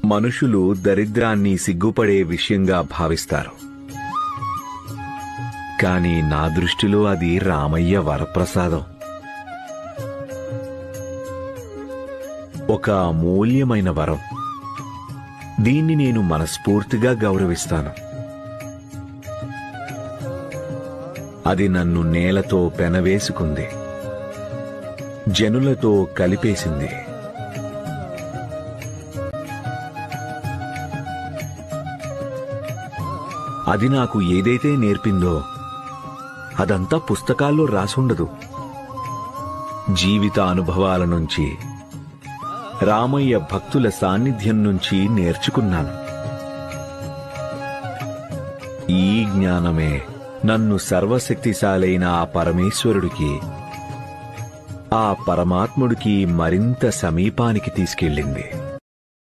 మనుషులు దరిద్రాన్ని సిగ్గుపడే విషయంగా భావిస్తారు కాని నా దృష్టిలో అది రామయ్య వరప్రసాదం ఒక అమూల్యమైన వరం దీన్ని నేను మనస్ఫూర్తిగా గౌరవిస్తాను అది నన్ను నేలతో పెనవేసుకుంది జనులతో కలిపేసింది అది నాకు ఏదైతే నేర్పిందో అదంతా పుస్తకాల్లో రాసుండదు జీవిత అనుభవాల నుంచి రామయ్య భక్తుల సాన్నిధ్యం నుంచి నేర్చుకున్నాను ఈ జ్ఞానమే నన్ను సర్వశక్తిశాలైన ఆ పరమేశ్వరుడికి ఆ పరమాత్ముడికి మరింత సమీపానికి తీసుకెళ్ళింది